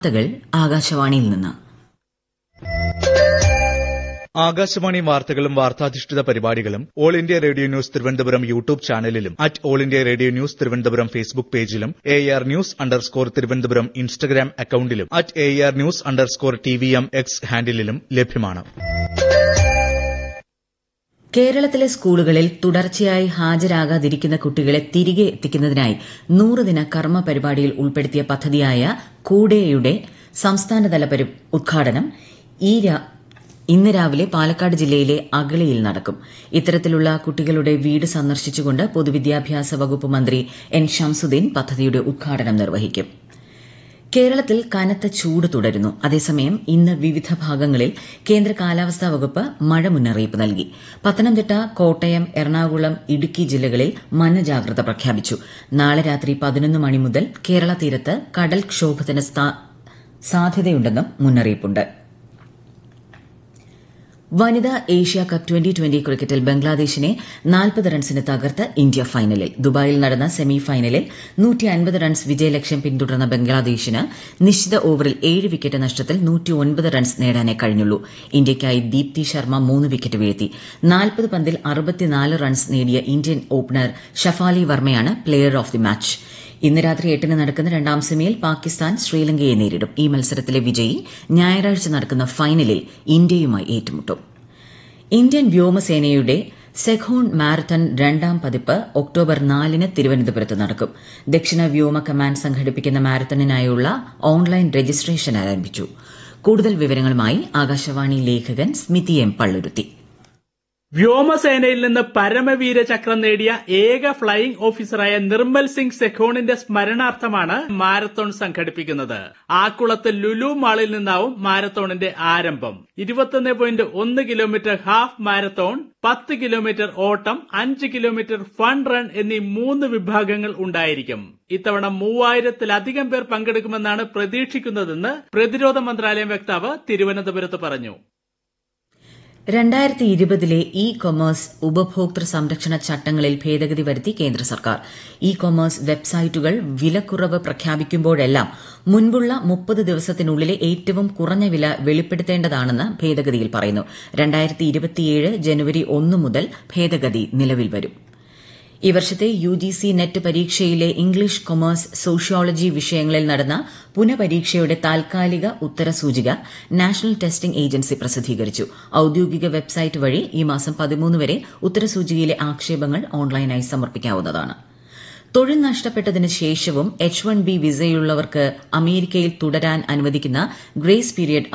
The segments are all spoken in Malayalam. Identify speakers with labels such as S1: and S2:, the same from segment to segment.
S1: വാർത്തകൾ ആകാശവാണിയിൽ നിന്ന്
S2: ആകാശവാണി വാർത്തകളും വാർത്താധിഷ്ഠിത പരിപാടികളും all India radio news Thiruvananthapuram YouTube ചാനലിലും at all India radio news Thiruvananthapuram Facebook പേജിലും A R news underscore Thiruvananthapuram Instagram അക്കൌണ്ടിലും at A R news underscore T V M X ഹാൻഡിലും ലഭ്യമാണ്
S1: കേരളത്തിലെ സ്കൂളുകളിൽ തുടർച്ചയായി ഹാജരാകാതിരിക്കുന്ന കുട്ടികളെ തിരികെ എത്തിക്കുന്നതിനായി നൂറുദിന കർമ്മ പരിപാടിയിൽ ഉൾപ്പെടുത്തിയ പദ്ധതിയായ കൂടെയുടെ സംസ്ഥാനതല ഉദ്ഘാടനം ഈ ഇന്ന് രാവിലെ പാലക്കാട് ജില്ലയിലെ അഗളിയിൽ നടക്കും ഇത്തരത്തിലുള്ള കുട്ടികളുടെ വീട് സന്ദർശിച്ചുകൊണ്ട് പൊതുവിദ്യാഭ്യാസ വകുപ്പ് മന്ത്രി എൻ ഷംസുദ്ദീൻ പദ്ധതിയുടെ ഉദ്ഘാടനം നിർവഹിക്കും കേരളത്തിൽ കനത്ത ചൂട് തുടരുന്നു അതേസമയം ഇന്ന് വിവിധ ഭാഗങ്ങളിൽ കേന്ദ്ര കാലാവസ്ഥാ വകുപ്പ് മഴ മുന്നറിയിപ്പ് നൽകി പത്തനംതിട്ട കോട്ടയം എറണാകുളം ഇടുക്കി ജില്ലകളിൽ മഞ്ഞജാഗ്രത പ്രഖ്യാപിച്ചു നാളെ രാത്രി പതിനൊന്ന് മണി മുതൽ കേരള തീരത്ത് കടൽക്ഷോഭത്തിന് സാധ്യതയുണ്ടെന്നും മുന്നറിയിപ്പുണ്ട് വനിതാ ഏഷ്യ കപ്പ് ട്വന്റി ട്വന്റി ക്രിക്കറ്റിൽ ബംഗ്ലാദേശിനെ നാൽപ്പത് റൺസിന് തകർത്ത് ഇന്ത്യ ഫൈനലിൽ ദുബായിൽ നടന്ന സെമി ഫൈനലിൽ റൺസ് വിജയലക്ഷ്യം പിന്തുടർന്ന ബംഗ്ലാദേശിന് നിശ്ചിത ഓവറിൽ ഏഴ് വിക്കറ്റ് നഷ്ടത്തിൽ റൺസ് നേടാനേ കഴിഞ്ഞുള്ളൂ ഇന്ത്യയ്ക്കായി ദീപ്തി ശർമ്മ മൂന്ന് വിക്കറ്റ് വീഴ്ത്തി നാൽപ്പത് പന്തിൽ അറുപത്തിനാല് റൺസ് നേടിയ ഇന്ത്യൻ ഓപ്പണർ ഷഫാലി വർമ്മയാണ് പ്ലെയർ ഓഫ് ദി മാച്ച് ഇന്ന് രാത്രി എട്ടിന് നടക്കുന്ന രണ്ടാം സെമിയിൽ പാകിസ്ഥാൻ ശ്രീലങ്കയെ നേരിടും ഈ മത്സരത്തിലെ വിജയി ഞായറാഴ്ച നടക്കുന്ന ഫൈനലിൽ ഇന്ത്യയുമായി ഏറ്റുമുട്ടും ഇന്ത്യൻ വ്യോമസേനയുടെ സെഖോൺ മാരത്തൺ രണ്ടാം പതിപ്പ് ഒക്ടോബർ നാലിന് തിരുവനന്തപുരത്ത് നടക്കും ദക്ഷിണ വ്യോമ കമാൻഡ് സംഘടിപ്പിക്കുന്ന മാരത്തണിനായുള്ള ഓൺലൈൻ രജിസ്ട്രേഷൻ ആരംഭിച്ചു കൂടുതൽ വിവരങ്ങളുമായി ആകാശവാണി ലേഖകൻ സ്മിതി എം പള്ളുരുത്തി
S3: വ്യോമസേനയിൽ നിന്ന് പരമവീര ചക്രം നേടിയ ഏക ഫ്ലൈയിംഗ് ഓഫീസറായ നിർമ്മൽ സിംഗ് സെഖോണിന്റെ സ്മരണാർത്ഥമാണ് മാരത്തോൺ സംഘടിപ്പിക്കുന്നത് ആക്കുളത്ത് ലുലു മാളിൽ നിന്നാവും മാരത്തോണിന്റെ ആരംഭം ഇരുപത്തൊന്ന് പോയിന്റ് ഒന്ന് കിലോമീറ്റർ ഹാഫ് മാരത്തോൺ പത്ത് കിലോമീറ്റർ ഓട്ടം അഞ്ച് കിലോമീറ്റർ ഫൺ റൺ എന്നീ മൂന്ന് വിഭാഗങ്ങൾ ഉണ്ടായിരിക്കും ഇത്തവണ മൂവായിരത്തിലധികം പേർ പങ്കെടുക്കുമെന്നാണ് പ്രതീക്ഷിക്കുന്നതെന്ന് പ്രതിരോധ മന്ത്രാലയം വക്താവ് തിരുവനന്തപുരത്ത് പറഞ്ഞു
S1: രണ്ടായിരത്തി ഇരുപതിലെ ഇ കൊമേഴ്സ് ഉപഭോക്തൃ സംരക്ഷണ ചട്ടങ്ങളിൽ ഭേദഗതി വരുത്തി കേന്ദ്ര സർക്കാർ ഇ കൊമേഴ്സ് വെബ്സൈറ്റുകൾ വിലക്കുറവ് പ്രഖ്യാപിക്കുമ്പോഴെല്ലാം മുൻപുള്ള മുപ്പത് ദിവസത്തിനുള്ളിലെ ഏറ്റവും കുറഞ്ഞ വില വെളിപ്പെടുത്തേണ്ടതാണെന്ന് ഭേദഗതിയിൽ പറയുന്നു രണ്ടായിരത്തി ഇരുപത്തിയേഴ് ജനുവരി ഒന്ന് മുതൽ ഭേദഗതി നിലവിൽ വരും ഈ വർഷത്തെ യു ജി സി നെറ്റ് പരീക്ഷയിലെ ഇംഗ്ലീഷ് കൊമേഴ്സ് സോഷ്യോളജി വിഷയങ്ങളിൽ നടന്ന പുനഃപരീക്ഷയുടെ താൽക്കാലിക ഉത്തരസൂചിക നാഷണൽ ടെസ്റ്റിംഗ് ഏജൻസി പ്രസിദ്ധീകരിച്ചു ഔദ്യോഗിക വെബ്സൈറ്റ് വഴി ഈ മാസം പതിമൂന്ന് വരെ ഉത്തരസൂചികയിലെ ആക്ഷേപങ്ങൾ ഓൺലൈനായി സമർപ്പിക്കാവുന്നതാണ് തൊഴിൽ നഷ്ടപ്പെട്ടതിന് ശേഷവും എച്ച് വൺ ബി വിസയുള്ളവർക്ക് അമേരിക്കയിൽ തുടരാൻ അനുവദിക്കുന്ന ഗ്രേസ് പീരിയഡ്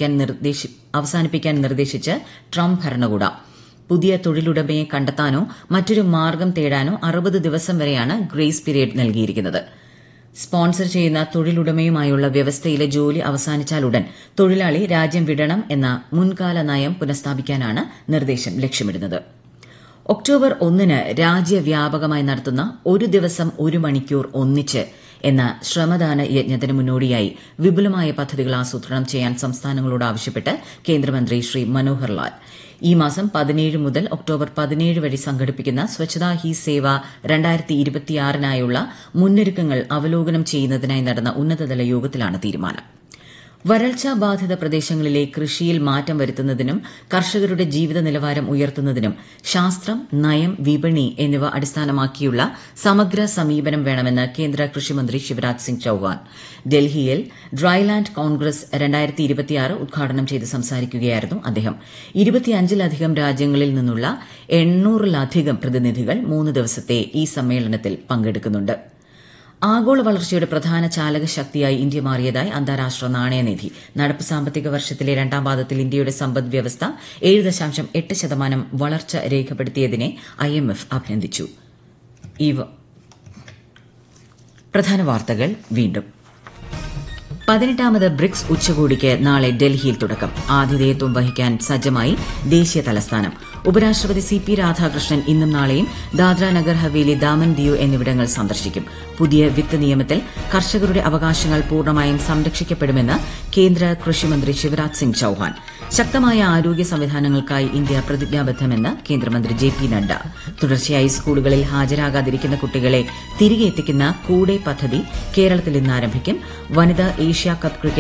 S1: അവസാനിപ്പിക്കാൻ നിർദ്ദേശിച്ച് ട്രംപ് ഭരണകൂടം പുതിയ തൊഴിലുടമയെ കണ്ടെത്താനോ മറ്റൊരു മാർഗം തേടാനോ അറുപത് ദിവസം വരെയാണ് ഗ്രേസ് പീരിയഡ് നൽകിയിരിക്കുന്നത് സ്പോൺസർ ചെയ്യുന്ന തൊഴിലുടമയുമായുള്ള വ്യവസ്ഥയിലെ ജോലി അവസാനിച്ചാലുടൻ തൊഴിലാളി രാജ്യം വിടണം എന്ന മുൻകാല നയം പുനഃസ്ഥാപിക്കാനാണ് നിർദ്ദേശം ലക്ഷ്യമിടുന്നത് ഒക്ടോബർ ഒന്നിന് രാജ്യവ്യാപകമായി നടത്തുന്ന ഒരു ദിവസം ഒരു മണിക്കൂർ ഒന്നിച്ച് എന്ന ശ്രമദാന യജ്ഞത്തിന് മുന്നോടിയായി വിപുലമായ പദ്ധതികൾ ആസൂത്രണം ചെയ്യാൻ സംസ്ഥാനങ്ങളോട് ആവശ്യപ്പെട്ട് കേന്ദ്രമന്ത്രി ശ്രീ മനോഹർ ലാൽ ഈ മാസം പതിനേഴ് മുതൽ ഒക്ടോബർ പതിനേഴ് വരെ സംഘടിപ്പിക്കുന്ന സ്വച്ഛതാ ഹി സേവ രണ്ടായിരത്തി ഇരുപത്തിയാറിനായുള്ള മുന്നൊരുക്കങ്ങൾ അവലോകനം ചെയ്യുന്നതിനായി നടന്ന ഉന്നതതല യോഗത്തിലാണ് തീരുമാനം വരൾച്ചാ ബാധിത പ്രദേശങ്ങളിലെ കൃഷിയിൽ മാറ്റം വരുത്തുന്നതിനും കർഷകരുടെ ജീവിത നിലവാരം ഉയർത്തുന്നതിനും ശാസ്ത്രം നയം വിപണി എന്നിവ അടിസ്ഥാനമാക്കിയുള്ള സമഗ്ര സമീപനം വേണമെന്ന് കേന്ദ്ര കൃഷിമന്ത്രി ശിവരാജ് സിംഗ് ചൌഹാൻ ഡൽഹിയിൽ ഡ്രൈലാൻഡ് കോൺഗ്രസ് രണ്ടായിരത്തി ഇരുപത്തിയാറ് ഉദ്ഘാടനം ചെയ്ത് സംസാരിക്കുകയായിരുന്നു അദ്ദേഹം ഇരുപത്തിയഞ്ചിലധികം രാജ്യങ്ങളിൽ നിന്നുള്ള എണ്ണൂറിലധികം പ്രതിനിധികൾ മൂന്ന് ദിവസത്തെ ഈ സമ്മേളനത്തിൽ പങ്കെടുക്കുന്നുണ്ട് ആഗോള വളർച്ചയുടെ പ്രധാന ചാലക ശക്തിയായി ഇന്ത്യ മാറിയതായി അന്താരാഷ്ട്ര നാണയനിധി നടപ്പ് സാമ്പത്തിക വർഷത്തിലെ രണ്ടാം പാദത്തിൽ ഇന്ത്യയുടെ സമ്പദ് വ്യവസ്ഥ ഏഴ് ദശാംശം എട്ട് ശതമാനം വളർച്ച രേഖപ്പെടുത്തിയതിനെ ഐഎംഎഫ് അഭിനന്ദിച്ചു പ്രധാന വാർത്തകൾ വീണ്ടും പതിനെട്ടാമത് ബ്രിക്സ് ഉച്ചകോടിക്ക് നാളെ ഡൽഹിയിൽ തുടക്കം ആതിഥേയത്വം വഹിക്കാൻ സജ്ജമായി ദേശീയ തലസ്ഥാനം ഉപരാഷ്ട്രപതി സി പി രാധാകൃഷ്ണൻ ഇന്നും നാളെയും ദാദ്ര നഗർ ഹവേലി ദാമൻ ദിയു എന്നിവിടങ്ങൾ സന്ദർശിക്കും പുതിയ വിത്ത് നിയമത്തിൽ കർഷകരുടെ അവകാശങ്ങൾ പൂർണ്ണമായും സംരക്ഷിക്കപ്പെടുമെന്ന് കേന്ദ്ര കൃഷിമന്ത്രി ശിവരാജ് സിംഗ് ചൌഹാൻ ശക്തമായ ആരോഗ്യ സംവിധാനങ്ങൾക്കായി ഇന്ത്യ പ്രതിജ്ഞാബദ്ധമെന്ന് കേന്ദ്രമന്ത്രി ജെ പി നഡ്ഡ തുടർച്ചയായി സ്കൂളുകളിൽ ഹാജരാകാതിരിക്കുന്ന കുട്ടികളെ തിരികെ എത്തിക്കുന്ന കൂടെ പദ്ധതി കേരളത്തിൽ ഇന്ന് ആരംഭിക്കും വനിതാ ഏഷ്യാ കപ്പ് ക്രിക്കറ്റ്